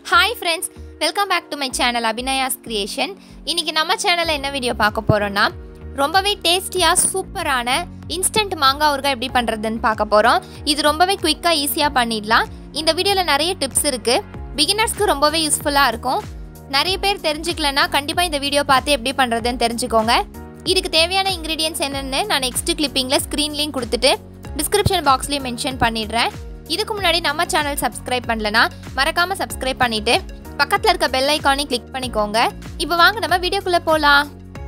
Hi friends welcome back to my channel Abhinaya's creation இன்னைக்கு நம்ம சேனலில் என்ன வீடியோ பார்க்க போகிறோன்னா ரொம்பவே டேஸ்டியாக சூப்பரான இன்ஸ்டன்ட் மாங்காய் ஊறுகாய் எப்படி பண்ணுறதுன்னு பார்க்க போகிறோம் இது ரொம்பவே குயிக்காக ஈஸியாக பண்ணிடலாம் இந்த வீடியோவில் நிறைய டிப்ஸ் இருக்குது பிகினர்ஸ்க்கு ரொம்பவே யூஸ்ஃபுல்லாக இருக்கும் நிறைய பேர் தெரிஞ்சுக்கலன்னா கண்டிப்பாக இந்த வீடியோ பார்த்து எப்படி பண்ணுறதுன்னு தெரிஞ்சுக்கோங்க இதுக்கு தேவையான இன்க்ரீடியன்ஸ் என்னென்னு நான் நெக்ஸ்ட் கிளிப்பிங்கில் ஸ்க்ரீன்லேயும் கொடுத்துட்டு டிஸ்கிரிப்ஷன் பாக்ஸ்லேயும் மென்ஷன் பண்ணிடுறேன் இதுக்கு முன்னாடி நம்ம சேனல் சப்ஸ்கிரைப் பண்ணலனா மறக்காம சப்ஸ்கிரைப் பண்ணிட்டு பக்கத்தில் இருக்க பெல் ஐக்கானையும் கிளிக் பண்ணிக்கோங்க இப்போ வாங்க நம்ம வீடியோக்குள்ளே போகலாம்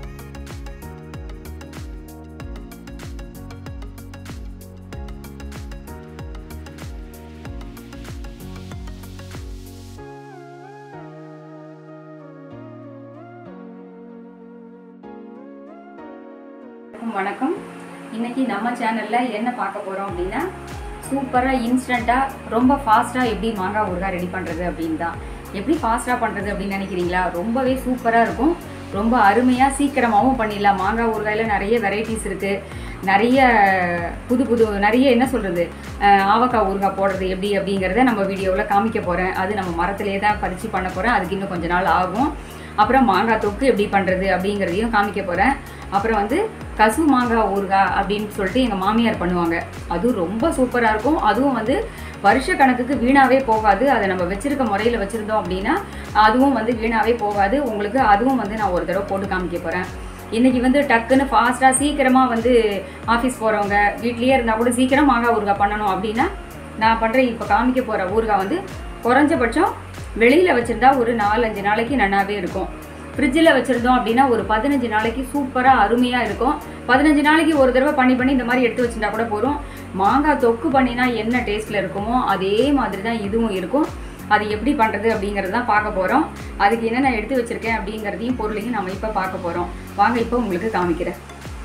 வணக்கம், வணக்கம் இன்னைக்கு நம்ம சேனல்ல என்ன பார்க்க போறோம் அப்படின்னா சூப்பரா இன்ஸ்டண்டா ரொம்ப ஃபாஸ்டா எப்படி மாங்காய் ஊறுகாய் ரெடி பண்றது அப்படின்னு தான் எப்படி ஃபாஸ்டா பண்றது அப்படின்னு நினைக்கிறீங்களா ரொம்பவே சூப்பரா இருக்கும் ரொம்ப அருமையா சீக்கிரமாவும் பண்ணிடலாம் மாங்காய் ஊறுகாயில நிறைய வெரைட்டிஸ் இருக்கு நிறைய புது புது நிறைய என்ன சொல்றது அஹ், ஆவக்காய் ஊறுகாய் போடுறது எப்படி அப்படிங்கிறத நம்ம வீடியோவில் காமிக்க போறேன் அது நம்ம மரத்திலே தான் பறிச்சு பண்ண போறேன் அதுக்கு இன்னும் கொஞ்ச நாள் ஆகும் அப்புறம் மாங்காய் தொக்கு எப்படி பண்ணுறது அப்படிங்கிறதையும் காமிக்க போகிறேன் அப்புறம் வந்து கசு மாங்காய் ஊறுகாய் அப்படின்னு சொல்லிட்டு எங்கள் மாமியார் பண்ணுவாங்க அதுவும் ரொம்ப சூப்பராக இருக்கும் அதுவும் வந்து வருஷ கணக்குக்கு வீணாவே போகாது அதை நம்ம வச்சிருக்க முறையில் வச்சுருந்தோம் அப்படின்னா அதுவும் வந்து வீணாவே போகாது உங்களுக்கு அதுவும் வந்து நான் ஒரு தடவை போட்டு காமிக்க போகிறேன் இன்னைக்கு வந்து டக்குன்னு ஃபாஸ்ட்டாக சீக்கிரமாக வந்து ஆஃபீஸ் போகிறவங்க வீட்லேயே இருந்தால் கூட சீக்கிரம் மாங்காய் ஊறுகாய் பண்ணணும் அப்படின்னா நான் பண்ணுற இப்போ காமிக்க போகிற ஊறுகாய் வந்து குறைஞ்சபட்சம் வெளியில் வச்சுருந்தா ஒரு நாலஞ்சு நாளைக்கு நல்லாவே இருக்கும் ஃப்ரிட்ஜில் வச்சுருந்தோம் அப்படின்னா ஒரு பதினஞ்சு நாளைக்கு சூப்பராக அருமையாக இருக்கும் பதினஞ்சு நாளைக்கு ஒரு தடவை பண்ணி பண்ணி இந்த மாதிரி எடுத்து வச்சுருந்தா கூட போதும் மாங்காய் தொக்கு பண்ணினா என்ன டேஸ்ட்டில் இருக்குமோ அதே மாதிரி தான் இதுவும் இருக்கும் அது எப்படி பண்ணுறது அப்படிங்கிறது தான் பார்க்க போகிறோம் அதுக்கு என்னென்ன எடுத்து வச்சுருக்கேன் அப்படிங்கிறதையும் பொருளையும் நம்ம இப்போ பார்க்க போகிறோம் வாங்க இப்போ உங்களுக்கு காமிக்கிறேன்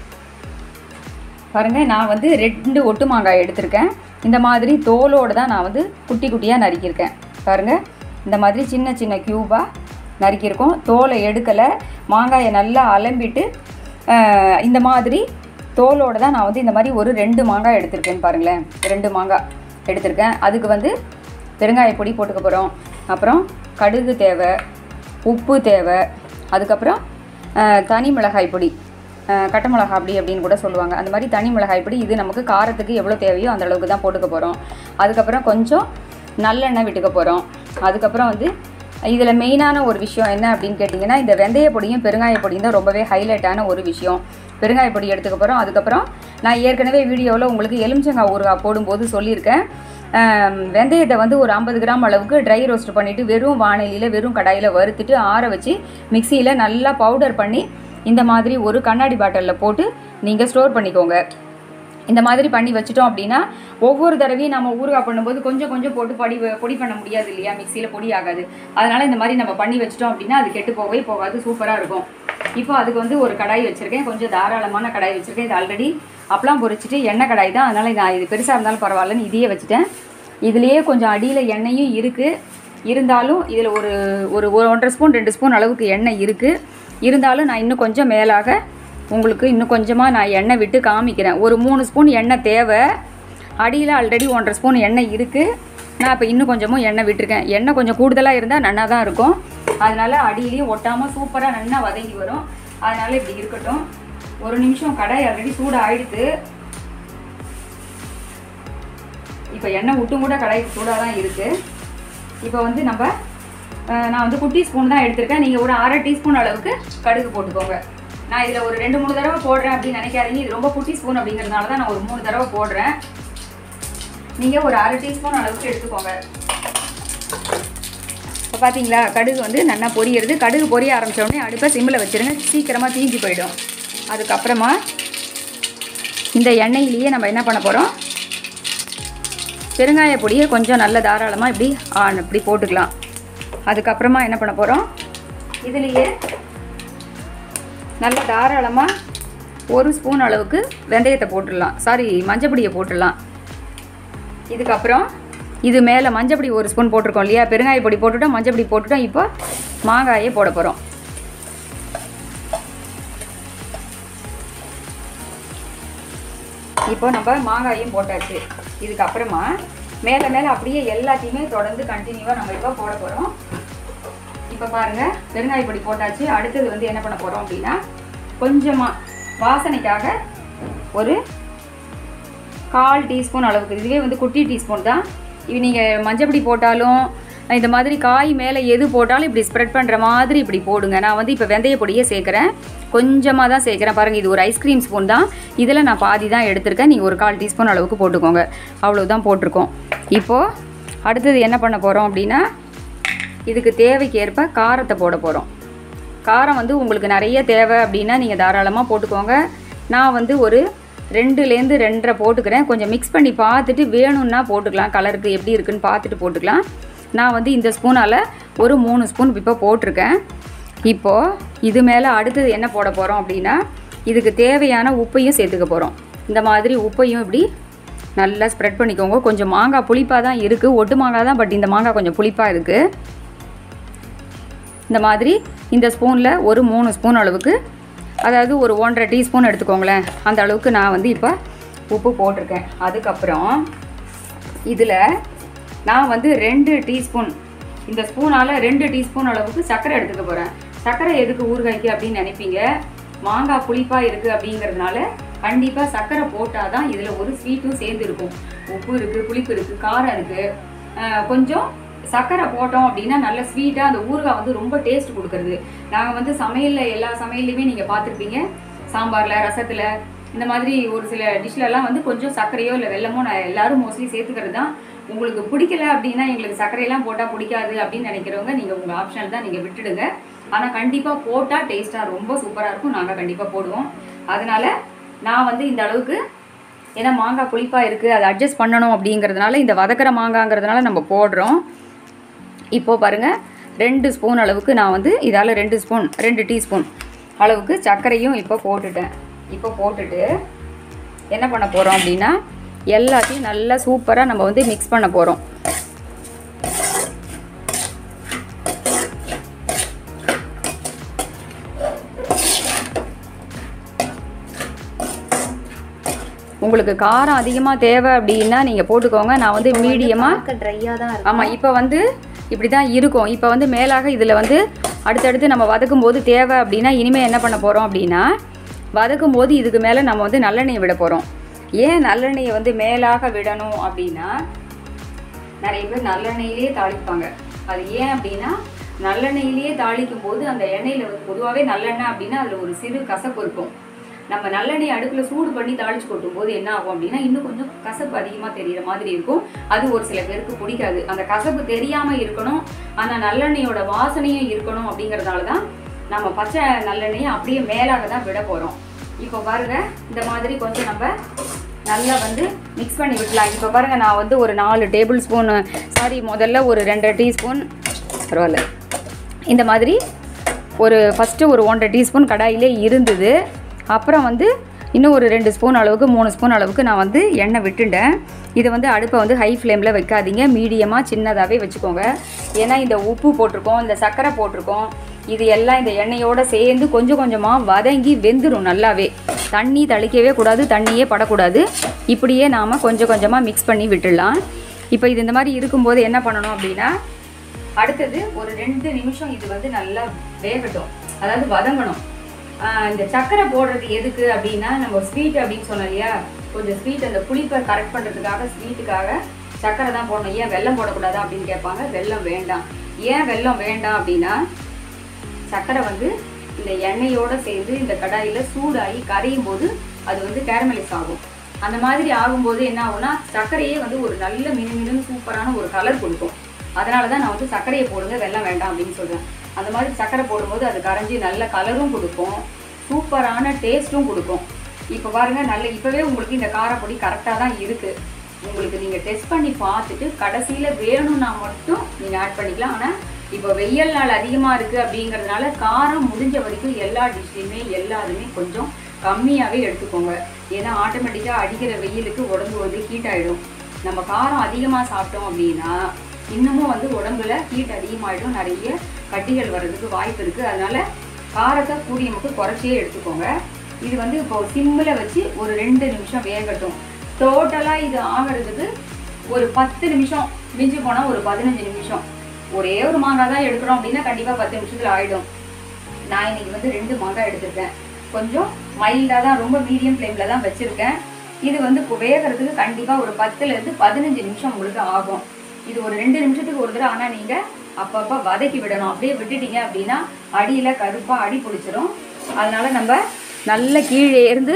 பாருங்க நான் வந்து ரெண்டு ஒட்டு மாங்காய் எடுத்திருக்கேன் இந்த மாதிரி தோலோடு தான் நான் வந்து குட்டி குட்டியாக நறுக்கியிருக்கேன் பாருங்க இந்த மாதிரி சின்ன சின்ன க்யூபாக நறுக்கியிருக்கோம் தோலை எடுக்கலை மாங்காயை நல்லா அலம்பிட்டு ஆஹ், இந்த மாதிரி தோலோடு தான் நான் வந்து இந்த மாதிரி ஒரு ரெண்டு மாங்காய் எடுத்திருக்கேன்னு பாருங்களேன் ரெண்டு மாங்காய் எடுத்திருக்கேன் அதுக்கு வந்து பெருங்காய பொடி போட்டுக்க போகிறோம் அப்புறம் கடுகு தேவை உப்பு தேவை அதுக்கப்புறம் ஆஹ், தனி மிளகாய் பொடி ஆஹ், கட்டை மிளகாய் அப்படி அப்படின்னு கூட சொல்லுவாங்க அந்த மாதிரி தனி மிளகாய் பொடி இது நமக்கு காரத்துக்கு எவ்வளோ தேவையோ அந்த அளவுக்கு தான் போட்டுக்க போகிறோம் அதுக்கப்புறம் கொஞ்சம் நல்லெண்ணெய் விட்டுக்க போகிறோம் அதுக்கப்புறம் வந்து இதில் மெயினான ஒரு விஷயம் என்ன அப்படின்னு கேட்டிங்கன்னா இந்த வெந்தய பொடியும் பெருங்காய பொடியும் தான் ரொம்பவே ஹைலைட்டான ஒரு விஷயம் பெருங்காய பொடி எடுத்துக்க போகிறோம் அதுக்கப்புறம் நான் ஏற்கனவே வீடியோவில் உங்களுக்கு எலுமிச்சங்காய் ஊறுகாய் போடும்போது சொல்லியிருக்கேன் ஆம், வெந்தயத்தை வந்து ஒரு ஐம்பது கிராம் அளவுக்கு ட்ரை ரோஸ்ட் பண்ணிவிட்டு வெறும் வானிலையில் வெறும் கடாயில் வறுத்துட்டு ஆற வச்சு மிக்சியில் நல்லா பவுடர் பண்ணி இந்த மாதிரி ஒரு கண்ணாடி பாட்டிலில் போட்டு நீங்கள் ஸ்டோர் பண்ணிக்கோங்க இந்த மாதிரி பண்ணி வச்சுட்டோம் அப்படின்னா ஒவ்வொரு தடவையும் நம்ம ஊறுகாய் பண்ணும்போது கொஞ்சம் கொஞ்சம் போட்டு பொடி பொடி பண்ண முடியாது இல்லையா மிக்சியில் பொடி ஆகாது அதனால் இந்த மாதிரி நம்ம பண்ணி வச்சிட்டோம் அப்படின்னா அது கெட்டு போகவே போகாது சூப்பராக இருக்கும் இப்போ அதுக்கு வந்து ஒரு கடாய் வச்சுருக்கேன் கொஞ்சம் தாராளமான கடாய் வச்சுருக்கேன் இது ஆல்ரெடி அப்பளம் பொரிச்சிட்டு எண்ணெய் கடாய் தான் அதனால் நான் இது பெருசாக இருந்தாலும் பரவாயில்லன்னு இதையே வச்சுட்டேன் இதுலேயே கொஞ்சம் அடியில் எண்ணெயும் இருக்குது இருந்தாலும் இதில் ஒரு ஒரு ஒரு ஒன்றரை ஸ்பூன் ரெண்டு ஸ்பூன் அளவுக்கு எண்ணெய் இருக்குது இருந்தாலும் நான் இன்னும் கொஞ்சம் மேலாக உங்களுக்கு இன்னும் கொஞ்சமாக நான் எண்ணெய் விட்டு காமிக்கிறேன் ஒரு மூணு ஸ்பூன் எண்ணெய் தேவை அடியில் ஆல்ரெடி ஒன்றரை ஸ்பூன் எண்ணெய் இருக்குது நான் இப்போ இன்னும் கொஞ்சமும் எண்ணெய் விட்டுருக்கேன் எண்ணெய் கொஞ்சம் கூடுதலாக இருந்தால் நன்னா தான் இருக்கும் அதனால் அடியிலையும் ஒட்டாமல் சூப்பராக நல்லா வதங்கி வரும் அதனால் இப்படி இருக்கட்டும் ஒரு நிமிஷம் கடாய் ஆல்ரெடி சூடு ஆயிடுத்து இப்போ எண்ணெய் விட்டும் கூட கடாய் சூடாக தான் இருக்குது இப்போ வந்து நம்ம அஹ், நான் வந்து குட்டி ஸ்பூன் தான் எடுத்திருக்கேன் நீங்கள் ஒரு அரை டீஸ்பூன் அளவுக்கு கடுகு போட்டுக்கோங்க நான் இதில் ஒரு ரெண்டு மூணு தடவை போடுறேன் அப்படின்னு நினைக்காதீங்க இது ரொம்ப குட்டி ஸ்பூன் அப்படிங்கிறதுனால தான் நான் ஒரு மூணு தடவை போடுறேன் நீங்கள் ஒரு அரை டீஸ்பூன் அளவுக்கு எடுத்துக்கோங்க இப்போ பார்த்தீங்களா கடுகு வந்து நல்லா பொரியிறது கடுகு பொரிய ஆரம்பிச்ச உடனே அடுப்பை சிம்மில் வச்சுருங்க சீக்கிரமாக தீஞ்சு போயிடும் அதுக்கப்புறமா இந்த எண்ணெயிலேயே நம்ம என்ன பண்ண போகிறோம் பெருங்காய பொடியை கொஞ்சம் நல்ல தாராளமாக இப்படி ஆ இப்படி போட்டுக்கலாம் அதுக்கப்புறமா என்ன பண்ண போகிறோம் இதுலேயே நல்ல தாராளமாக ஒரு ஸ்பூன் அளவுக்கு வெந்தயத்தை போட்டுடலாம் சாரி மஞ்சப்பொடியை போட்டுடலாம் இதுக்கப்புறம் இது மேலே மஞ்சப்பொடி ஒரு ஸ்பூன் போட்டிருக்கோம் இல்லையா பெருங்காய பொடி போட்டுட்டோம் மஞ்சப்பொடி போட்டுட்டோம் இப்போ மாங்காயை போட போகிறோம் இப்போ நம்ம மாங்காயும் போட்டாச்சு இதுக்கப்புறமா மேலே மேலே அப்படியே எல்லாத்தையுமே தொடர்ந்து கண்டினியூவாக நம்ம இப்போ போட போகிறோம் இப்போ பாருங்க பெருங்காய பொடி போட்டாச்சு அடுத்தது வந்து என்ன பண்ண போகிறோம் அப்படின்னா கொஞ்சமாக வாசனைக்காக ஒரு கால் டீஸ்பூன் அளவுக்கு இதுவே வந்து குட்டி டீஸ்பூன் தான் இது நீங்கள் மஞ்சப்பொடி போட்டாலும் இந்த மாதிரி காய் மேலே எது போட்டாலும் இப்படி ஸ்ப்ரெட் பண்ணுற மாதிரி இப்படி போடுங்க நான் வந்து இப்போ வெந்தய பொடியே சேர்க்குறேன் கொஞ்சமாக தான் சேர்க்குறேன் பாருங்கள் இது ஒரு ஐஸ்கிரீம் ஸ்பூன் தான் இதில் நான் பாதி தான் எடுத்திருக்கேன் நீங்கள் ஒரு கால் டீஸ்பூன் அளவுக்கு போட்டுக்கோங்க அவ்வளோதான் போட்டிருக்கோம் இப்போது அடுத்தது என்ன பண்ண போகிறோம் அப்படின்னா இதுக்கு தேவைக்கு ஏற்ப காரத்தை போட போகிறோம் காரம் வந்து உங்களுக்கு நிறைய தேவை அப்படின்னா நீங்கள் தாராளமாக போட்டுக்கோங்க நான் வந்து ஒரு ரெண்டுலேருந்து ரெண்டரை போட்டுக்கிறேன் கொஞ்சம் மிக்ஸ் பண்ணி பார்த்துட்டு வேணும்னா போட்டுக்கலாம் கலருக்கு எப்படி இருக்குன்னு பார்த்துட்டு போட்டுக்கலாம் நான் வந்து இந்த ஸ்பூனால் ஒரு மூணு ஸ்பூன் இப்போ போட்டிருக்கேன் இப்போது இது மேலே அடுத்தது என்ன போட போகிறோம் அப்படின்னா இதுக்கு தேவையான உப்பையும் சேர்த்துக்க போகிறோம் இந்த மாதிரி உப்பையும் இப்படி நல்லா ஸ்ப்ரெட் பண்ணிக்கோங்க கொஞ்சம் மாங்காய் புளிப்பாக தான் இருக்குது ஒட்டு மாங்காய் தான் பட் இந்த மாங்காய் கொஞ்சம் புளிப்பாக இருக்குது இந்த மாதிரி இந்த ஸ்பூனில் ஒரு மூணு ஸ்பூன் அளவுக்கு அதாவது ஒரு ஒன்றரை டீஸ்பூன் எடுத்துக்கோங்களேன் அந்த அளவுக்கு நான் வந்து இப்போ உப்பு போட்டிருக்கேன் அதுக்கப்புறம் இதில் நான் வந்து ரெண்டு டீஸ்பூன் இந்த ஸ்பூனால் ரெண்டு டீஸ்பூன் அளவுக்கு சர்க்கரை எடுத்துக்க போகிறேன் சர்க்கரை எதுக்கு ஊறுகாய்க்கு அப்படின்னு நினைப்பீங்க மாங்காய் புளிப்பாக இருக்குது அப்படிங்கிறதுனால கண்டிப்பாக சர்க்கரை போட்டால் தான் இதில் ஒரு ஸ்வீட்டும் சேர்ந்து இருக்கும் உப்பு இருக்குது புளிப்பு இருக்குது காரம் இருக்குது கொஞ்சம் சர்க்கரை போட்டோம் அப்படின்னா நல்ல ஸ்வீட்டாக அந்த ஊறுகாய் வந்து ரொம்ப டேஸ்ட் கொடுக்குறது நாங்கள் வந்து சமையலில் எல்லா சமையல்லையுமே நீங்கள் பார்த்துருப்பீங்க சாம்பாரில் ரசத்தில் இந்த மாதிரி ஒரு சில டிஷ்லலாம் வந்து கொஞ்சம் சர்க்கரையோ இல்லை வெல்லமோ நான் எல்லாரும் மோஸ்ட்லி சேர்த்துக்கிறது தான் உங்களுக்கு பிடிக்கல அப்படின்னா எங்களுக்கு சர்க்கரையெல்லாம் போட்டால் பிடிக்காது அப்படின்னு நினைக்கிறவங்க நீங்கள் உங்கள் ஆப்ஷனல் தான் நீங்கள் விட்டுடுங்க ஆனால் கண்டிப்பாக போட்டால் டேஸ்ட்டாக ரொம்ப சூப்பராக இருக்கும் நாங்கள் கண்டிப்பாக போடுவோம் அதனால் நான் வந்து இந்த அளவுக்கு ஏன்னா மாங்காய் புளிப்பாக இருக்குது அதை அட்ஜஸ்ட் பண்ணணும் அப்படிங்கிறதுனால இந்த வதக்கிற மாங்காங்கிறதுனால நம்ம போடுறோம் இப்போ பாருங்கள் ரெண்டு ஸ்பூன் அளவுக்கு நான் வந்து இதால் ரெண்டு ஸ்பூன் ரெண்டு டீஸ்பூன் அளவுக்கு சர்க்கரையும் இப்போ போட்டுட்டேன் இப்போ போட்டுட்டு என்ன பண்ண போகிறோம் அப்படின்னா எல்லாத்தையும் நல்லா சூப்பராக நம்ம வந்து மிக்ஸ் பண்ண போகிறோம் உங்களுக்கு காரம் அதிகமாக தேவை அப்படின்னா நீங்கள் போட்டுக்கோங்க நான் வந்து மீடியமாக ட்ரையாக தான் இருக்கும் ஆமாம் இப்போ வந்து இப்படி தான் இருக்கும் இப்போ வந்து மேலாக இதில் வந்து அடுத்தடுத்து நம்ம வதக்கும் போது தேவை அப்படின்னா இனிமேல் என்ன பண்ண போகிறோம் அப்படின்னா வதக்கும் போது இதுக்கு மேலே நம்ம வந்து நல்லெண்ணெய் விட போகிறோம் ஏன் நல்லெண்ணெயை வந்து மேலாக விடணும் அப்படின்னா நிறைய பேர் நல்லெண்ணெயிலேயே தாளிப்பாங்க அது ஏன் அப்படின்னா நல்லெண்ணெயிலேயே தாளிக்கும் போது அந்த எண்ணெயில் வந்து பொதுவாகவே நல்லெண்ணெய் அப்படின்னா அதில் ஒரு சிறு கசப்பு இருக்கும் நம்ம நல்லெண்ணெய் அடுப்பில் சூடு பண்ணி தாளிச்சு கொட்டும் போது என்ன ஆகும் அப்படின்னா இன்னும் கொஞ்சம் கசப்பு அதிகமாக தெரிகிற மாதிரி இருக்கும் அது ஒரு சில பேருக்கு பிடிக்காது அந்த கசப்பு தெரியாமல் இருக்கணும் ஆனால் நல்லெண்ணெயோட வாசனையும் இருக்கணும் அப்படிங்கிறதால தான் நம்ம பச்சை நல்லெண்ணெயை அப்படியே மேலாக தான் விட போகிறோம் இப்போ பாருங்க இந்த மாதிரி கொஞ்சம் நம்ம நல்லா வந்து மிக்ஸ் பண்ணி விடலாம் இப்போ பாருங்க நான் வந்து ஒரு நாலு டேபிள் ஸ்பூன் சாரி முதல்ல ஒரு ரெண்டரை டீஸ்பூன் பரவாயில்ல இந்த மாதிரி ஒரு ஃபஸ்ட்டு ஒரு ஒன்றரை டீஸ்பூன் கடாயிலே இருந்தது அப்புறம் வந்து இன்னும் ஒரு ரெண்டு ஸ்பூன் அளவுக்கு மூணு ஸ்பூன் அளவுக்கு நான் வந்து எண்ணெய் விட்டுட்டேன் இதை வந்து அடுப்பை வந்து ஹை ஃப்ளேமில் வைக்காதீங்க மீடியமாக சின்னதாகவே வச்சுக்கோங்க ஏன்னா இந்த உப்பு போட்டிருக்கோம் இந்த சர்க்கரை போட்டிருக்கோம் இது எல்லாம் இந்த எண்ணெயோடு சேர்ந்து கொஞ்சம் கொஞ்சமாக வதங்கி வெந்துடும் நல்லாவே தண்ணி தளிக்கவே கூடாது தண்ணியே படக்கூடாது இப்படியே நாம் கொஞ்சம் கொஞ்சமாக மிக்ஸ் பண்ணி விட்டுடலாம் இப்போ இது இந்த மாதிரி இருக்கும்போது என்ன பண்ணணும் அப்படின்னா அடுத்தது ஒரு ரெண்டு நிமிஷம் இது வந்து நல்லா வேகட்டும் அதாவது வதங்கணும் ஆஹ் இந்த சர்க்கரை போடுறது எதுக்கு அப்படின்னா நம்ம ஸ்வீட் அப்படின்னு சொன்னோம் இல்லையா கொஞ்சம் ஸ்வீட் அந்த புளிப்பை கரெக்ட் பண்ணுறதுக்காக ஸ்வீட்டுக்காக சர்க்கரை தான் போடணும் ஏன் வெல்லம் போடக்கூடாதா அப்படின்னு கேட்பாங்க வெல்லம் வேண்டாம் ஏன் வெல்லம் வேண்டாம் அப்படின்னா சர்க்கரை வந்து இந்த எண்ணெயோட சேர்ந்து இந்த கடாயில் சூடாகி கரையும் போது அது வந்து கேரமலைஸ் ஆகும் அந்த மாதிரி ஆகும்போது என்ன ஆகும்னா சர்க்கரையே வந்து ஒரு நல்ல மினுமினுன்னு சூப்பரான ஒரு கலர் கொடுக்கும் அதனால தான் நான் வந்து சர்க்கரையை போடுங்க வெல்லம் வேண்டாம் அப்படின்னு சொல்கிறேன் அந்த மாதிரி சர்க்கரை போடும்போது அது கரைஞ்சி நல்ல கலரும் கொடுக்கும் சூப்பரான டேஸ்ட்டும் கொடுக்கும் இப்போ பாருங்க நல்ல இப்போவே உங்களுக்கு இந்த காரப்பொடி கரெக்டாக தான் இருக்குது உங்களுக்கு நீங்கள் டெஸ்ட் பண்ணி பார்த்துட்டு கடைசியில் வேணும்னா மட்டும் நீங்கள் ஆட் பண்ணிக்கலாம் ஆனால் இப்போ வெயில் நாள் அதிகமாக இருக்குது அப்படிங்கிறதுனால காரம் முடிஞ்ச வரைக்கும் எல்லா டிஷ்லையுமே எல்லாருமே கொஞ்சம் கம்மியாகவே எடுத்துக்கோங்க ஏன்னா ஆட்டோமேட்டிக்காக அடிக்கிற வெயிலுக்கு உடம்பு வந்து ஹீட் ஆகிடும் நம்ம காரம் அதிகமாக சாப்பிட்டோம் அப்படின்னா இன்னமும் வந்து உடம்புல ஹீட் அதிகமாகிடும் நிறைய கட்டிகள் வர்றதுக்கு வாய்ப்பு இருக்குது அதனால காரத்தை கூடிய மட்டும் குறைச்சியே எடுத்துக்கோங்க இது வந்து இப்போ சிம்மில் வச்சு ஒரு ரெண்டு நிமிஷம் வேகட்டும் டோட்டலாக இது ஆகிறதுக்கு ஒரு பத்து நிமிஷம் மிஞ்சி போனால் ஒரு பதினஞ்சு நிமிஷம் ஒரே ஒரு மாங்காய் தான் எடுக்கிறோம் அப்படின்னா கண்டிப்பாக பத்து நிமிஷத்தில் ஆயிடும் நான் இன்னைக்கு வந்து ரெண்டு மாங்காய் எடுத்திருக்கேன் கொஞ்சம் மைல்டாக தான் ரொம்ப மீடியம் ஃப்ளேமில் தான் வச்சுருக்கேன் இது வந்து இப்போ வேகிறதுக்கு கண்டிப்பாக ஒரு பத்துலேருந்து பதினஞ்சு நிமிஷம் உங்களுக்கு ஆகும் இது ஒரு ரெண்டு நிமிஷத்துக்கு ஒரு தடவை ஆனால் நீங்கள் அப்பப்போ வதக்கி விடணும் அப்படியே விட்டுட்டீங்க அப்படின்னா அடியில் கருப்பாக அடி பிடிச்சிரும் அதனால நம்ம நல்ல கீழே இருந்து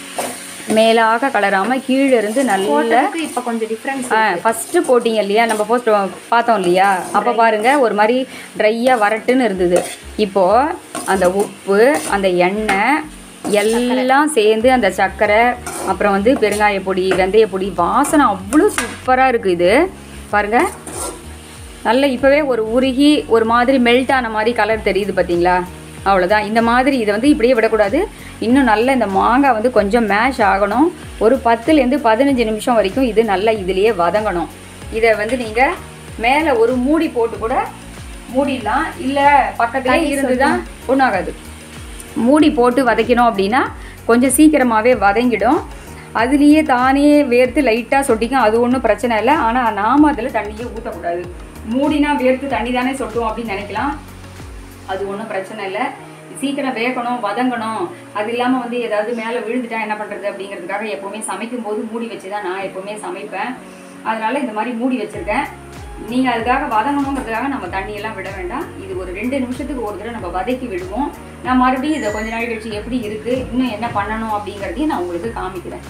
மேலாக கலராம கீழே இருந்து நல்ல போட்டதுக்கு இப்போ கொஞ்சம் டிஃப்ரென்ஸ் ஃபஸ்ட்டு போட்டிங்க இல்லையா நம்ம போஸ்ட் பார்த்தோம் இல்லையா அப்போ பாருங்க ஒரு மாதிரி ட்ரையாக வரட்டுன்னு இருந்தது இப்போது அந்த உப்பு அந்த எண்ணெய் எல்லாம் சேர்ந்து அந்த சர்க்கரை அப்புறம் வந்து பெருங்காய பொடி வெந்தய பொடி வாசனை அவ்வளோ சூப்பராக இருக்குது இது பாருங்க நல்ல இப்போவே ஒரு உருகி ஒரு மாதிரி மெல்ட் ஆன மாதிரி கலர் தெரியுது பார்த்தீங்களா அவ்வளோதான் இந்த மாதிரி இதை வந்து இப்படியே விடக்கூடாது இன்னும் நல்ல இந்த மாங்காய் வந்து கொஞ்சம் மேஷ் ஆகணும் ஒரு பத்துலேருந்து பதினஞ்சு நிமிஷம் வரைக்கும் இது நல்லா இதுலேயே வதங்கணும் இதை வந்து நீங்கள் மேலே ஒரு மூடி போட்டு கூட மூடிடலாம் இல்லை பக்கத்துலேயே இருந்து தான் ஒன்றாகாது மூடி போட்டு வதக்கினோம் அப்படின்னா கொஞ்சம் சீக்கிரமாகவே வதங்கிடும் அதுலேயே தானே வேர்த்து லைட்டாக சொட்டிக்கும் அது ஒன்றும் பிரச்சனை இல்லை ஆனால் நாம் அதில் தண்ணியே ஊற்றக்கூடாது மூடினா வேர்த்து தண்ணி தானே சொட்டும் அப்படின்னு நினைக்கலாம் அது ஒன்றும் பிரச்சனை இல்லை சீக்கிரம் வேகணும் வதங்கணும் அது இல்லாமல் வந்து ஏதாவது மேலே விழுந்துட்டா என்ன பண்ணுறது அப்படிங்கிறதுக்காக எப்போவுமே சமைக்கும் போது மூடி வச்சு தான் நான் எப்போவுமே சமைப்பேன் அதனால இந்த மாதிரி மூடி வச்சுருக்கேன் நீங்கள் அதுக்காக வதங்கணுங்கிறதுக்காக நம்ம தண்ணியெல்லாம் விட வேண்டாம் இது ஒரு ரெண்டு நிமிஷத்துக்கு ஒரு தடவை நம்ம வதக்கி விடுவோம் நான் மறுபடியும் இதை கொஞ்ச நாள் கழிச்சு எப்படி இருக்குது இன்னும் என்ன பண்ணணும் அப்படிங்கிறதையும் நான் உங்களுக்கு காமிக்கிறேன்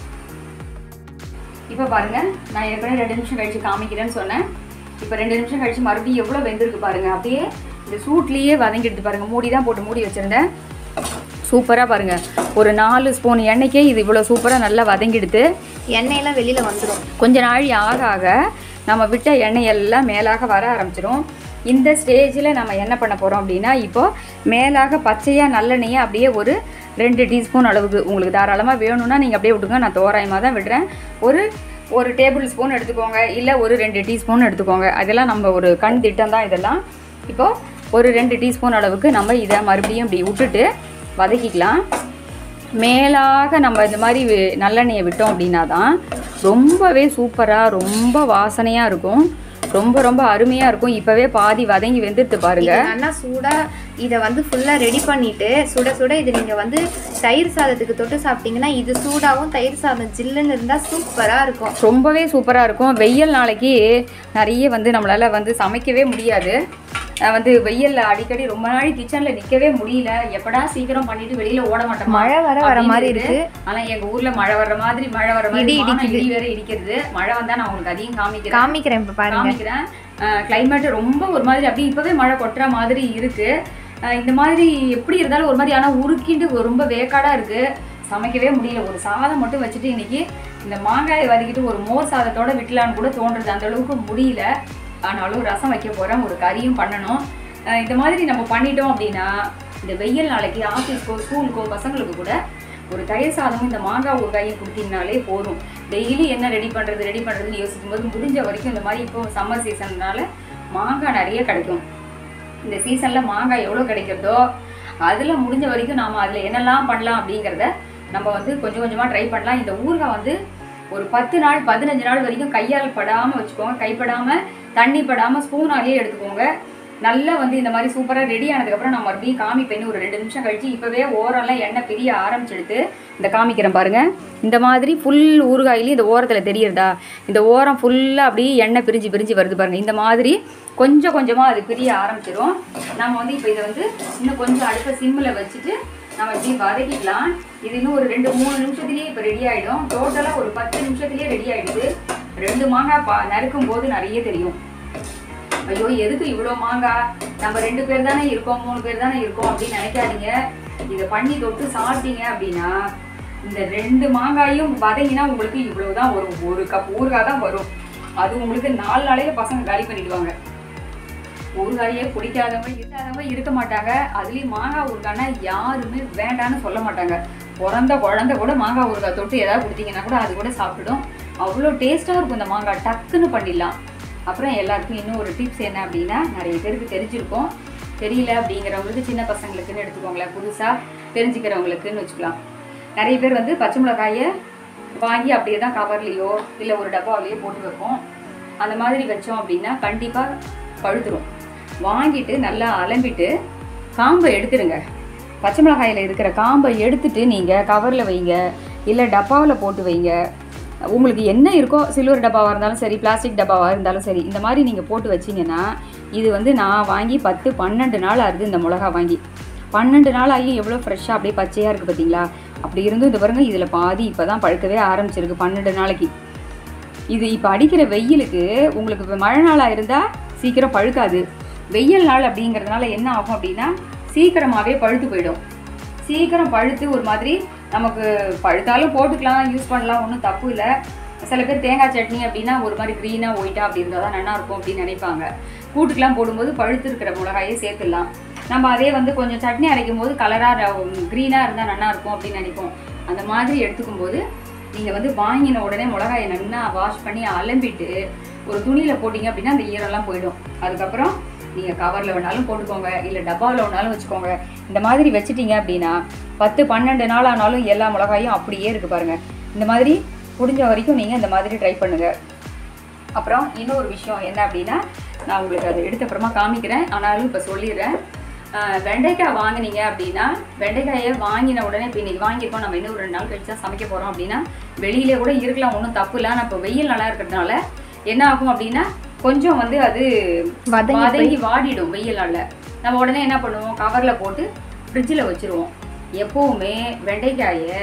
இப்போ பாருங்க நான் ஏற்கனவே ரெண்டு நிமிஷம் கழிச்சு காமிக்கிறேன்னு சொன்னேன் இப்போ ரெண்டு நிமிஷம் கழிச்சு மறுபடியும் எவ்வளோ வெந்திருக்கு பாருங்க அப்படியே இந்த சூட்லேயே வதங்கிடுது பாருங்க மூடி தான் போட்டு மூடி வச்சிருந்தேன் சூப்பராக பாருங்க ஒரு நாலு ஸ்பூன் எண்ணெய்க்கே இது இவ்வளோ சூப்பராக நல்லா வதங்கிடுது எண்ணெயெல்லாம் வெளியில வந்துடும் கொஞ்ச நாள் ஆக ஆக நம்ம விட்ட எண்ணெய் எல்லாம் மேலாக வர ஆரம்பிச்சிடும் இந்த ஸ்டேஜில் நம்ம என்ன பண்ண போகிறோம் அப்படின்னா இப்போ மேலாக பச்சையாக நல்லெண்ணெயை அப்படியே ஒரு ரெண்டு டீஸ்பூன் அளவுக்கு உங்களுக்கு தாராளமாக வேணும்னா நீங்கள் அப்படியே விட்டுங்க நான் தோராயமாக தான் விடுறேன் ஒரு ஒரு டேபிள் ஸ்பூன் எடுத்துக்கோங்க இல்லை ஒரு ரெண்டு டீஸ்பூன் எடுத்துக்கோங்க அதெல்லாம் நம்ம ஒரு கண் திட்டம் தான் இதெல்லாம் இப்போது ஒரு ரெண்டு டீஸ்பூன் அளவுக்கு நம்ம இதை மறுபடியும் இப்படி விட்டுட்டு வதக்கிக்கலாம் மேலாக நம்ம இந்த மாதிரி வி- நல்லெண்ணெயை விட்டோம் அப்படின்னா தான் ரொம்பவே சூப்பராக ரொம்ப வாசனையாக இருக்கும் ரொம்ப ரொம்ப அருமையாக இருக்கும் இப்போவே பாதி வதங்கி வெந்துட்டு பாருங்க இது நல்லா சூடா இதை வந்து ஃபுல்லா ரெடி பண்ணிட்டு சுட சுட இது நீங்க வந்து தயிர் சாதத்துக்கு தொட்டு சாப்பிட்டீங்கன்னா இது சூடாவும் தயிர் சாதம் ஜில்லுன்னு இருந்தா சூப்பரா இருக்கும் ரொம்பவே சூப்பராக இருக்கும் வெயில் நாளைக்கு நிறைய வந்து நம்மளால் வந்து சமைக்கவே முடியாது அஹ் வந்து வெயில்ல அடிக்கடி ரொம்ப நாள் கிச்சனில் நிற்கவே முடியல எப்படா சீக்கிரம் பண்ணிட்டு வெளியில் ஓட மாட்டோமா மழை வர வர அப்படின்னு மாதிரி இருக்கு ஆனா எங்க ஊர்ல மழை வர்ற மாதிரி மழை வர்ற மாதிரி இடி வானம் இடிக்குது. இடி வேற இடிக்கிறது மழை வந்தா நான் உங்களுக்கு அதையும் காமிக்கிறேன் காமிக்கிறேன் இப்ப பாருங்க காமிக்கிறேன் கிளைமேட் ரொம்ப ஒரு மாதிரி அப்படியே இப்பவே மழை கொட்டுற மாதிரி இருக்கு அஹ் இந்த மாதிரி எப்படி இருந்தாலும் ஒரு மாதிரி ஆனா உருக்கிண்டு ரொம்ப வேக்காடா இருக்கு சமைக்கவே முடியல ஒரு சாதம் மட்டும் வச்சுட்டு இன்னைக்கு இந்த மாங்காயை வதக்கிட்டு ஒரு மோர் சாதத்தோட விட்டலான்னு கூட தோன்றது அந்த அளவுக்கு முடியல ஆனாலும் ரசம் வைக்க போறேன் ஒரு கறியும் பண்ணணும் அஹ் இந்த மாதிரி நம்ம பண்ணிட்டோம் அப்படின்னா இந்த வெயில் நாளைக்கு ஆஃபீஸ்க்கோ ஸ்கூலுக்கோ பசங்களுக்கு கூட ஒரு தயிர் சாதமும் இந்த மாங்காய் ஊறுகாயும் கொடுத்தீங்கனாலே போதும் டெய்லி என்ன ரெடி பண்ணுறது ரெடி பண்ணுறதுன்னு யோசிக்கும் போது முடிஞ்ச வரைக்கும் இந்த மாதிரி இப்போ சம்மர் சீசன்னால மாங்காய் நிறைய கிடைக்கும் இந்த சீசனில் மாங்காய் எவ்வளோ கிடைக்கிறதோ அதில் முடிஞ்ச வரைக்கும் நாம் அதில் என்னெல்லாம் பண்ணலாம் அப்படிங்கிறத நம்ம வந்து கொஞ்சம் கொஞ்சமாக ட்ரை பண்ணலாம் இந்த ஊறுகாய் வந்து ஒரு பத்து நாள் பதினஞ்சு நாள் வரைக்கும் கையால் படாமல் வச்சுக்கோங்க கைப்படாமல் தண்ணி படாமல் ஸ்பூனாலேயே எடுத்துக்கோங்க நல்லா வந்து இந்த மாதிரி சூப்பராக ரெடி ஆனதுக்கப்புறம் நான் மறுபடியும் காமிப்பேன் இன்னும் ஒரு ரெண்டு நிமிஷம் கழிச்சு இப்போவே ஓரெல்லாம் எண்ணெய் பிரிய ஆரம்பிச்செடுத்து இந்த காமிக்கிறேன் பாருங்க இந்த மாதிரி ஃபுல் ஊறுகாயிலையும் இந்த ஓரத்தில் தெரியறதா இந்த ஓரம் ஃபுல்லாக அப்படியே எண்ணெய் பிரிஞ்சு பிரிஞ்சு வருது பாருங்க இந்த மாதிரி கொஞ்சம் கொஞ்சமாக அது பிரிய ஆரம்பிச்சிடும் நம்ம வந்து இப்போ இதை வந்து இன்னும் கொஞ்சம் அடுப்பை சிம்மில் வச்சுட்டு நம்ம இப்படி வதக்கிக்கலாம் இது இன்னும் ஒரு ரெண்டு மூணு நிமிஷத்துலேயே இப்போ ரெடி ஆகிடும் டோட்டலாக ஒரு பத்து நிமிஷத்துலேயே ரெடி ஆகிடுது ரெண்டு மாங்காய் பா நறுக்கும் போது நிறைய தெரியும் ஐயோ எதுக்கு இவ்வளோ மாங்காய் நம்ம ரெண்டு பேர் தானே இருக்கோம் மூணு பேர் தானே இருக்கோம் அப்படின்னு நினைக்காதீங்க இதை பண்ணி தொட்டு சாப்பிட்டீங்க அப்படின்னா இந்த ரெண்டு மாங்காயும் வதங்கினா உங்களுக்கு இவ்வளவுதான் வரும் ஒரு கப் ஊறுகாய் தான் வரும் அது உங்களுக்கு நாலு நாளையில பசங்க காலி பண்ணிடுவாங்க ஊறுகாயே பிடிக்காதவங்க இல்லாதவங்க இருக்க மாட்டாங்க அதுலேயும் மாங்காய் ஊறுகாய்னா யாருமே வேண்டான்னு சொல்ல மாட்டாங்க பிறந்த குழந்தை கூட மாங்காய் ஊறுகாய் தொட்டு ஏதாவது கொடுத்தீங்கன்னா கூட அது கூட சாப்பிட்டுடும் அவ்வளோ டேஸ்ட்டாக இருக்கும் இந்த மாங்காய் டக்குன்னு பண்ணிடலாம் அப்புறம் எல்லாருக்கும் இன்னும் ஒரு டிப்ஸ் என்ன அப்படின்னா நிறைய பேருக்கு தெரிஞ்சிருக்கும் தெரியல அப்படிங்கிறவங்களுக்கு சின்ன பசங்களுக்குன்னு எடுத்துக்கோங்களேன் புதுசாக தெரிஞ்சுக்கிறவங்களுக்குன்னு வச்சுக்கலாம் நிறைய பேர் வந்து பச்சை மிளகாயை வாங்கி அப்படியே தான் கவர்லேயோ இல்லை ஒரு டப்பாவிலையோ போட்டு வைப்போம் அந்த மாதிரி வச்சோம் அப்படின்னா கண்டிப்பாக பழுத்துரும் வாங்கிட்டு நல்லா அலம்பிட்டு காம்பை எடுத்துடுங்க பச்சை மிளகாயில் இருக்கிற காம்பை எடுத்துட்டு நீங்கள் கவரில் வைங்க இல்லை டப்பாவில் போட்டு வைங்க உங்களுக்கு என்ன இருக்கோ சில்வர் டப்பாவாக இருந்தாலும் சரி பிளாஸ்டிக் டப்பாவாக இருந்தாலும் சரி இந்த மாதிரி நீங்கள் போட்டு வச்சிங்கன்னா இது வந்து நான் வாங்கி பத்து பன்னெண்டு நாள் ஆகுது இந்த மிளகா வாங்கி பன்னெண்டு நாள் ஆகி எவ்வளோ ஃப்ரெஷ்ஷாக அப்படியே பச்சையாக இருக்குது பார்த்தீங்களா அப்படி இருந்தும் இந்த பாருங்க இதில் பாதி இப்போ தான் பழுக்கவே ஆரம்பிச்சிருக்கு பன்னெண்டு நாளைக்கு இது இப்போ அடிக்கிற வெயிலுக்கு உங்களுக்கு இப்போ மழை நாளாக இருந்தால் சீக்கிரம் பழுக்காது வெயில் நாள் அப்படிங்கிறதுனால என்ன ஆகும் அப்படின்னா சீக்கிரமாகவே பழுத்து போயிடும் சீக்கிரம் பழுத்து ஒரு மாதிரி நமக்கு பழுத்தாலும் போட்டுக்கலாம் யூஸ் பண்ணலாம் ஒன்றும் தப்பு இல்லை சில பேர் தேங்காய் சட்னி அப்படின்னா ஒரு மாதிரி க்ரீனாக ஒயிட்டாக அப்படி இருந்தால் தான் நல்லா இருக்கும் அப்படின்னு நினைப்பாங்க கூட்டுக்கெலாம் போடும்போது பழுத்து இருக்கிற மிளகாயே சேர்த்துடலாம் நம்ம அதே வந்து கொஞ்சம் சட்னி அரைக்கும் போது கலராக க்ரீனாக இருந்தால் நல்லா இருக்கும் அப்படின்னு நினைப்போம் அந்த மாதிரி எடுத்துக்கும் போது நீங்கள் வந்து வாங்கின உடனே மிளகாயை நல்லா வாஷ் பண்ணி அலம்பிட்டு ஒரு துணியில் போட்டிங்க அப்படின்னா அந்த ஈரம்லாம் போயிடும் அதுக்கப்புறம் நீங்கள் கவரில் வேணாலும் போட்டுக்கோங்க இல்லை டப்பாவில் வேணாலும் வச்சுக்கோங்க இந்த மாதிரி வச்சிட்டீங்க அப்படின்னா பத்து பன்னெண்டு நாள் ஆனாலும் எல்லா மிளகாயும் அப்படியே இருக்குது பாருங்கள் இந்த மாதிரி முடிஞ்ச வரைக்கும் நீங்கள் இந்த மாதிரி ட்ரை பண்ணுங்கள் அப்புறம் இன்னொரு விஷயம் என்ன அப்படின்னா நான் உங்களுக்கு அதை எடுத்த அப்புறமா காமிக்கிறேன் ஆனாலும் இப்போ சொல்லிடுறேன் ஆஹ் வெண்டைக்காய் வாங்குனீங்க அப்படின்னா வெண்டைக்காயை வாங்கின உடனே இப்போ இன்னைக்கு வாங்கியிருக்கோம் நம்ம இன்னும் ஒரு ரெண்டு நாள் கழிச்சு தான் சமைக்க போகிறோம் அப்படின்னா வெளியிலே கூட இருக்கலாம் ஒன்றும் தப்பு இல்லை ஆனால் இப்போ வெயில் நல்லா இருக்கிறதுனால என்ன ஆகும் அப்படின்னா கொஞ்சம் வந்து அது வதங்கி போய் வதங்கி வாடிடும் வெயில் நாளில் நம்ம உடனே என்ன பண்ணுவோம் கவரில் போட்டு ஃப்ரிட்ஜில் வச்சுருவோம் எப்போவுமே வெண்டைக்காயை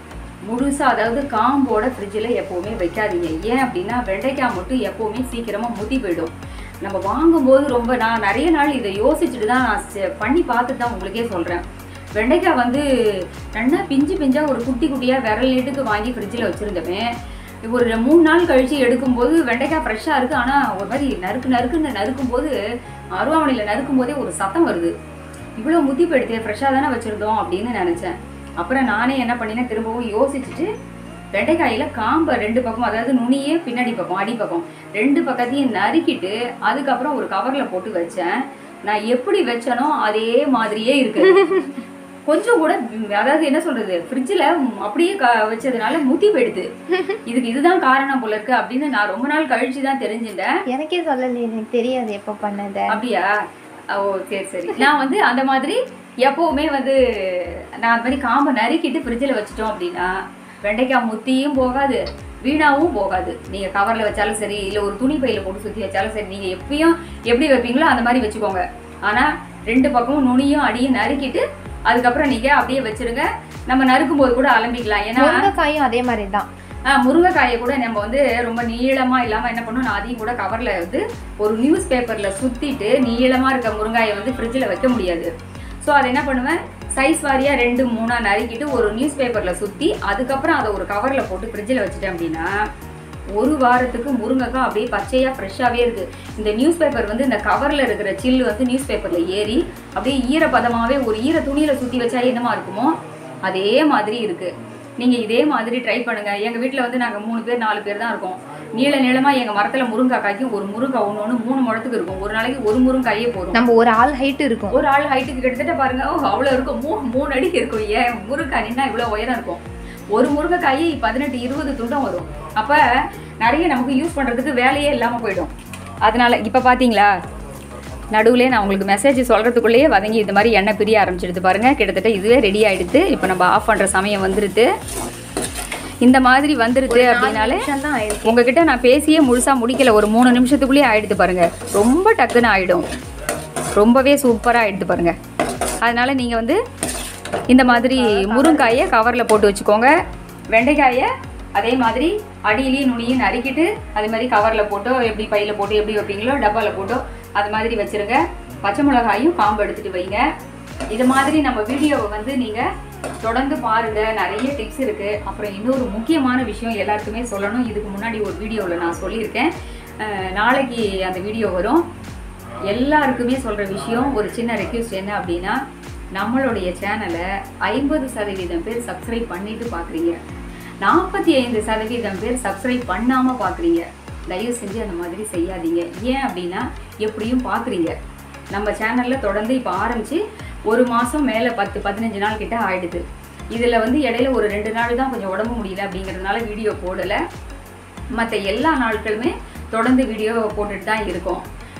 முழுசாக அதாவது காம்போட ஃப்ரிட்ஜில் எப்போவுமே வைக்காதீங்க ஏன் அப்படின்னா வெண்டைக்காய் மட்டும் எப்போவுமே சீக்கிரமாக முத்தி போயிடும் நம்ம வாங்கும்போது ரொம்ப நான் நிறைய நாள் இதை யோசிச்சுட்டு தான் நான் செ- பண்ணி பார்த்துட்டு தான் உங்களுக்கே சொல்கிறேன் வெண்டைக்காய் வந்து நல்லா பிஞ்சு பிஞ்சா ஒரு குட்டி குட்டியாக விரல் நீட்டுக்கு வாங்கி ஃப்ரிட்ஜில் வச்சுருந்தவன் ஒரு மூணு நாள் கழிச்சு எடுக்கும்போது வெண்டைக்காய் ஃப்ரெஷ்ஷாக இருக்குது ஆனால் ஒரு மாதிரி நறுக்கு நறுக்குன்னு நறுக்கும்போது அருவாமனையில் நறுக்கும் போதே ஒரு சத்தம் வருது இவ்வளோ முத்தி போயிடுது ஃப்ரெஷ்ஷாக தானே வச்சுருந்தோம் அப்படின்னு நினச்சேன் அப்புறம் நானே என்ன பண்ணினேன் திரும்பவும் யோசிச்சுட்டு வெண்டைக்காயில காம்பை ரெண்டு பக்கம் அதாவது நுனியே பின்னாடி பக்கம் அடி பக்கம் ரெண்டு பக்கத்தையும் நறுக்கிட்டு அதுக்கப்புறம் ஒரு கவர்ல போட்டு வச்சேன் நான் எப்படி வச்சனோ அதே மாதிரியே இருக்கு கொஞ்சம் கூட ம், அதாவது என்ன சொல்றது ஃப்ரிட்ஜில் அப்படியே க வச்சதுனால முத்தி போயிடுது இதுக்கு இதுதான் காரணம் போல இருக்கு அப்படின்னு நான் ரொம்ப நாள் கழிச்சு தான் தெரிஞ்சுட்டேன் எனக்கே சொல்லலையே எனக்கு தெரியாது எப்போ பண்ணத அப்படியா ஓ சரி சரி நான் வந்து அந்த மாதிரி எப்பவுமே வந்து நான் அந்த மாதிரி காம்பை நறுக்கிட்டு ஃப்ரிட்ஜில் வச்சுட்டோம் அப்படின்னா வெண்டைக்காய் முத்தியும் போகாது வீணாவும் போகாது நீங்கள் கவரில் வச்சாலும் சரி இல்லை ஒரு துணி பையில போட்டு சுற்றி வச்சாலும் சரி நீங்கள் எப்பயும் எப்படி வைப்பீங்களோ அந்த மாதிரி வச்சுக்கோங்க ஆனால் ரெண்டு பக்கமும் நுனியும் அடியும் நறுக்கிட்டு அதுக்கப்புறம் நீங்கள் அப்படியே வச்சிருங்க நம்ம நறுக்கும் போது கூட அலம்பிக்கலாம் ஏன்னா முருங்கைக்காயும் அதே மாதிரி தான் ஆ, முருங்கைக்காயை கூட நம்ம வந்து ரொம்ப நீளமா இல்லாம என்ன பண்ணணும் நான் அதையும் கூட கவர்ல வந்து ஒரு நியூஸ் பேப்பர்ல சுத்திட்டு நீளமா இருக்க முருங்காயை வந்து ஃப்ரிட்ஜில் வைக்க முடியாது ஸோ அதை என்ன பண்ணுவேன் சைஸ் வாரியா ரெண்டு மூணா நறுக்கிட்டு ஒரு நியூஸ் பேப்பர்ல சுத்தி அதுக்கப்புறம் அதை ஒரு கவர்ல போட்டு ஃப்ரிட்ஜில் வச்சுட்டேன் அப்படின்னா ஒரு வாரத்துக்கு முருங்கைக்காய் அப்படியே பச்சையா ஃப்ரெஷ்ஷாகவே இருக்கு இந்த நியூஸ் பேப்பர் வந்து இந்த கவர்ல இருக்கிற சில்லு வந்து நியூஸ் பேப்பர்ல ஏறி அப்படியே ஈரப்பதமாவே ஒரு ஈர துணியில சுத்தி வச்சா என்னமா இருக்குமோ அதே மாதிரி இருக்கு நீங்க இதே மாதிரி ட்ரை பண்ணுங்க எங்க வீட்ல வந்து நாங்க மூணு பேர் நாலு பேர் தான் இருக்கோம் நீள நீளமா எங்க மரத்துல முருங்காய் காய்க்கும் ஒரு முருங்காய் ஒன்று ஒன்று மூணு முழத்துக்கு இருக்கும் ஒரு நாளைக்கு ஒரு முருங்காயே போதும் நம்ம ஒரு ஆள் ஹைட் இருக்கும் ஒரு ஆள் ஹைட்டுக்கு கிட்டத்தட்ட பாருங்க ஓ அவ்வளோ இருக்கும் மூ மூணு அடிக்கு இருக்கும் ஏன் முருங்காய் நின்னா இவ்வளோ உயரம் இருக்கும் ஒரு முருங்கைக்காய் பதினெட்டு இருபது துண்டம் வரும் அப்போ நிறைய நமக்கு யூஸ் பண்ணுறதுக்கு வேலையே இல்லாமல் போயிடும் அதனால இப்போ பார்த்தீங்களா நடுவுலே நான் உங்களுக்கு மெசேஜ் சொல்கிறதுக்குள்ளேயே வதங்கி இந்த மாதிரி எண்ணெய் பிரிய ஆரம்பிச்சிடுது பாருங்க கிட்டத்தட்ட இதுவே ரெடி ஆயிடுது இப்போ நம்ம ஆஃப் பண்ணுற சமயம் வந்துருது இந்த மாதிரி வந்துருது அப்படின்னாலே தான் ஆயிருக்கு உங்ககிட்ட நான் பேசியே முழுசா முடிக்கல ஒரு மூணு நிமிஷத்துக்குள்ளேயே ஆயிடுது பாருங்க ரொம்ப டக்குன்னு ஆயிடும் ரொம்பவே சூப்பராக ஆயிடுது பாருங்க அதனால நீங்க வந்து இந்த மாதிரி முருங்காயை கவர்ல போட்டு வச்சுக்கோங்க வெண்டைக்காயை அதே மாதிரி அடியிலையும் நுனியும் நறுக்கிட்டு அதே மாதிரி கவர்ல போட்டோ எப்படி பையில போட்டு எப்படி வைப்பீங்களோ டப்பால போட்டோ அது மாதிரி வச்சிருங்க பச்சை மிளகாயும் காம்பு எடுத்துட்டு வைங்க இது மாதிரி நம்ம வீடியோவை வந்து நீங்க தொடர்ந்து பாருங்க நிறைய டிப்ஸ் இருக்கு அப்புறம் இன்னொரு முக்கியமான விஷயம் எல்லாருக்குமே சொல்லணும் இதுக்கு முன்னாடி ஒரு வீடியோவில் நான் சொல்லியிருக்கேன் அஹ் நாளைக்கு அந்த வீடியோ வரும் எல்லாருக்குமே சொல்ற விஷயம் ஒரு சின்ன ரெக்வஸ்ட் என்ன அப்படின்னா நம்மளுடைய சேனலை ஐம்பது சதவீதம் பேர் சப்ஸ்கிரைப் பண்ணிட்டு பார்க்குறீங்க நாற்பத்தி ஐந்து சதவீதம் பேர் சப்ஸ்கிரைப் பண்ணாம பார்க்குறீங்க தயவு செஞ்சு அந்த மாதிரி செய்யாதீங்க ஏன் அப்படின்னா எப்படியும் பார்க்குறீங்க நம்ம சேனலில் தொடர்ந்து இப்போ ஆரம்பிச்சு ஒரு மாதம் மேலே பத்து பதினஞ்சு நாள் கிட்ட ஆயிடுது இதில் வந்து இடையில ஒரு ரெண்டு நாள் தான் கொஞ்சம் உடம்பு முடியல அப்படிங்கிறதுனால வீடியோ போடலை மற்ற எல்லா நாட்களுமே தொடர்ந்து வீடியோ போட்டுட்டு தான் இருக்கோம்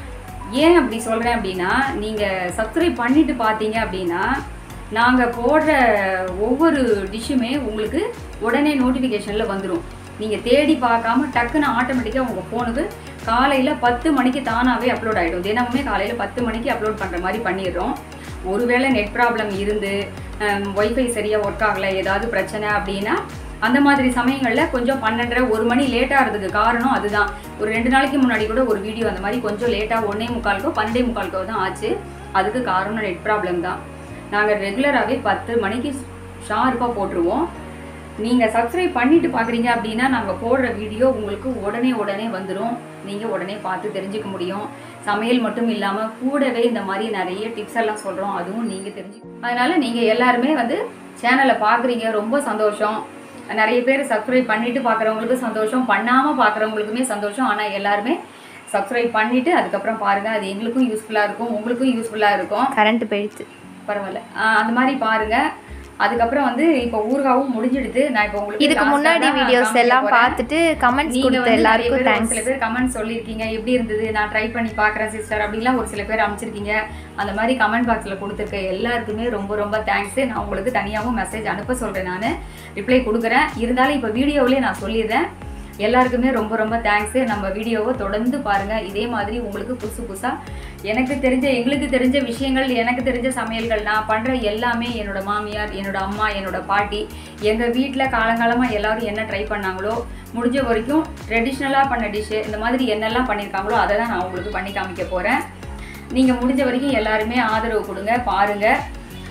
ஏன் அப்படி சொல்கிறேன் அப்படின்னா நீங்கள் சப்ஸ்கிரைப் பண்ணிட்டு பார்த்தீங்க அப்படின்னா நாங்கள் போடுற ஒவ்வொரு டிஷ்ஷுமே உங்களுக்கு உடனே நோட்டிஃபிகேஷனில் வந்துடும் நீங்கள் தேடி பார்க்காம டக்குன்னு ஆட்டோமேட்டிக்காக உங்கள் ஃபோனுக்கு காலையில் பத்து மணிக்கு தானாகவே அப்லோட் ஆகிடும் தினமுமே காலையில் பத்து மணிக்கு அப்லோட் பண்ணுற மாதிரி பண்ணிடுறோம் ஒருவேளை நெட் ப்ராப்ளம் இருந்து ஒய்ஃபை சரியாக ஒர்க் ஆகலை ஏதாவது பிரச்சனை அப்படின்னா அந்த மாதிரி சமயங்களில் கொஞ்சம் பன்னெண்டரை ஒரு மணி லேட் ஆகிறதுக்கு காரணம் அதுதான் ஒரு ரெண்டு நாளைக்கு முன்னாடி கூட ஒரு வீடியோ அந்த மாதிரி கொஞ்சம் லேட்டாக ஒன்றே முக்காலுக்கோ பன்னெண்டே முக்காலுக்கோ தான் ஆச்சு அதுக்கு காரணம் நெட் ப்ராப்ளம் தான் நாங்கள் ரெகுலராகவே பத்து மணிக்கு ஷார்ப்பாக போட்டுருவோம் நீங்கள் சப்ஸ்கிரைப் பண்ணிட்டு பார்க்குறீங்க அப்படின்னா நாங்கள் போடுற வீடியோ உங்களுக்கு உடனே உடனே வந்துடும் நீங்கள் உடனே பார்த்து தெரிஞ்சுக்க முடியும் சமையல் மட்டும் இல்லாமல் கூடவே இந்த மாதிரி நிறைய டிப்ஸ் எல்லாம் சொல்கிறோம் அதுவும் நீங்கள் தெரிஞ்சு அதனால் நீங்கள் எல்லாருமே வந்து சேனலை பார்க்குறீங்க ரொம்ப சந்தோஷம் நிறைய பேர் சப்ஸ்கிரைப் பண்ணிட்டு பார்க்குறவங்களுக்கு சந்தோஷம் பண்ணாமல் பார்க்குறவங்களுக்குமே சந்தோஷம் ஆனால் எல்லாருமே சப்ஸ்கிரைப் பண்ணிவிட்டு அதுக்கப்புறம் பாருங்கள் அது எங்களுக்கும் யூஸ்ஃபுல்லாக இருக்கும் உங்களுக்கும் யூஸ்ஃபுல்லாக இருக்கும் கரண்ட் போயிடுச்சு பரவாயில்ல ஆஹ் அந்த மாதிரி பாருங்க அதுக்கப்புறம் வந்து இப்போ ஊர்காவும் முடிஞ்சிடுது நான் இப்போ உங்களுக்கு இதுக்கு last ஆ முன்னாடி தான் வீடியோஸ் காமிக்க எல்லாம் போறேன். பார்த்துட்டு கமெண்ட்ஸ் நீங்க கொடுத்த வந்து நிறைய எல்லாருக்கும் பேர் ஒரு தேங்க்ஸ் சில பேர் கமெண்ட் சொல்லியிருக்கீங்க எப்படி இருந்தது நான் ட்ரை பண்ணி பார்க்குறேன் சிஸ்டர் அப்படிலாம் ஒரு சில பேர் அமைச்சிருக்கீங்க அந்த மாதிரி கமெண்ட் பாக்ஸில் கொடுத்துருக்க எல்லாருக்குமே ரொம்ப ரொம்ப தேங்க்ஸ் நான் உங்களுக்கு தனியாகவும் மெசேஜ் அனுப்ப சொல்கிறேன் நான் ரிப்ளை கொடுக்குறேன் இருந்தாலும் இப்போ வீடியோவிலே நான் சொல்லிடுறேன் எல்லாருக்குமே ரொம்ப ரொம்ப தேங்க்ஸு நம்ம வீடியோவை தொடர்ந்து பாருங்கள் இதே மாதிரி உங்களுக்கு புதுசு புதுசாக எனக்கு தெரிஞ்ச எங்களுக்கு தெரிஞ்ச விஷயங்கள் எனக்கு தெரிஞ்ச சமையல்கள் நான் பண்ணுற எல்லாமே என்னோட மாமியார் என்னோட அம்மா என்னோட பாட்டி எங்கள் வீட்டில் காலங்காலமாக எல்லாரும் என்ன ட்ரை பண்ணாங்களோ முடிஞ்ச வரைக்கும் ட்ரெடிஷ்னலாக பண்ண டிஷ்ஷு இந்த மாதிரி என்னெல்லாம் பண்ணியிருக்காங்களோ அதை தான் நான் உங்களுக்கு பண்ணி காமிக்க போகிறேன் நீங்கள் முடிஞ்ச வரைக்கும் எல்லாருமே ஆதரவு கொடுங்க பாருங்கள்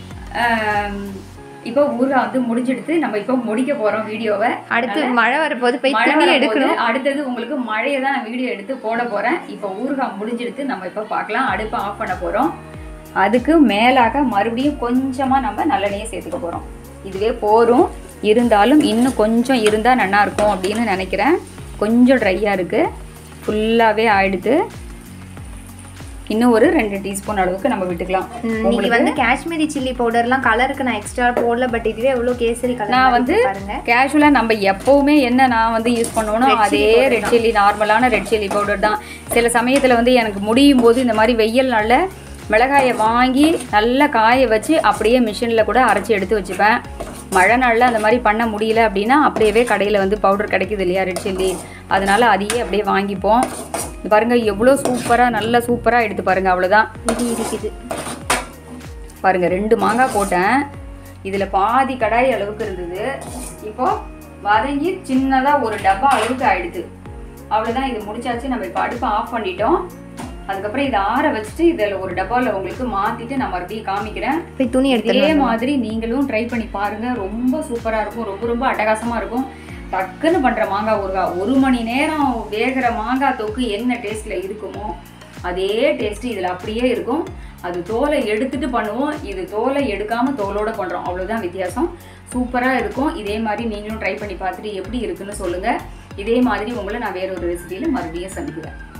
இப்போ ஊரில் வந்து முடிஞ்செடுத்து நம்ம இப்போ முடிக்க போகிறோம் வீடியோவை அடுத்து மழை வரப்போது போய் மழை துணி வரும்போது எடுக்கணும் அடுத்தது உங்களுக்கு மழையை தான் நான் வீடியோ எடுத்து போட போறேன் இப்போ ஊறுகாய் முடிஞ்செடுத்து நம்ம இப்போ பார்க்கலாம் அடுப்பை ஆஃப் பண்ண போறோம் அதுக்கு மேலாக மறுபடியும் கொஞ்சமா நம்ம நல்லெண்ணெயை சேர்த்துக்க போறோம் இதுவே போரும் இருந்தாலும் இன்னும் கொஞ்சம் இருந்தா நல்லா இருக்கும் அப்படின்னு நினைக்கிறேன் கொஞ்சம் ட்ரையா இருக்கு ஃபுல்லாவே ஆயிடுது இன்னும் ஒரு ரெண்டு டீஸ்பூன் அளவுக்கு நம்ம விட்டுக்கலாம் இன்னைக்கு வந்து காஷ்மீரி சில்லி பவுடர்லாம் கலருக்கு நான் எக்ஸ்ட்ரா போடல பட் இதுவே எவ்வளோ கேசரி கலர் நான் வந்து பாருங்க கேஷுவலாக நம்ம எப்போவுமே என்ன நான் வந்து யூஸ் பண்ணுவோனோ அதே ரெட் சில்லி நார்மலான ரெட் சில்லி பவுடர் தான் சில சமயத்தில் வந்து எனக்கு முடியும் போது இந்த மாதிரி வெயில் நாளில் மிளகாயை வாங்கி நல்லா காய வச்சு அப்படியே மிஷினில் கூட அரைச்சி எடுத்து வச்சுப்பேன் மழை நாளில் அந்த மாதிரி பண்ண முடியல அப்படின்னா அப்படியே கடையில் வந்து பவுடர் கிடைக்குது இல்லையா ரெட் சில்லி அதனால அதையே அப்படியே வாங்கிப்போம் இது பாருங்க எவ்வளோ சூப்பராக நல்லா சூப்பராக எடுத்து பாருங்க அவ்வளோதான் இது இருக்குது பாருங்க ரெண்டு மாங்காய் போட்டேன் இதில் பாதி கடாய் அளவுக்கு இருந்தது இப்போ வதங்கி சின்னதாக ஒரு டப்பா அளவுக்கு ஆயிடுது அவ்வளோதான் இது முடிச்சாச்சு நம்ம இப்போ அடுப்பை ஆஃப் பண்ணிட்டோம் அதுக்கப்புறம் இதை ஆற வச்சுட்டு இதில் ஒரு டப்பாவில் உங்களுக்கு மாற்றிட்டு நான் மறுபடியும் காமிக்கிறேன் போய் துணி இதே எடுத்துடலாம் மாதிரி நீங்களும் ட்ரை பண்ணி பாருங்க ரொம்ப சூப்பராக இருக்கும் ரொம்ப ரொம்ப அட்டகாசமாக இருக்கும் டக்குன்னு பண்ணுற மாங்காய் ஊறுகாய் ஒரு மணி நேரம் வேகிற மாங்காய் தொக்கு என்ன டேஸ்ட்டில் இருக்குமோ அதே டேஸ்ட்டு இதில் அப்படியே இருக்கும் அது தோலை எடுத்துட்டு பண்ணுவோம் இது தோலை எடுக்காம தோலோட பண்ணுறோம் அவ்வளோதான் வித்தியாசம் சூப்பராக இருக்கும் இதே மாதிரி நீங்களும் ட்ரை பண்ணி பார்த்துட்டு எப்படி இருக்குன்னு சொல்லுங்கள் இதே மாதிரி உங்களை நான் வேற ஒரு ரெசிபியில் மறுபடியும் சந்திக்கிறேன்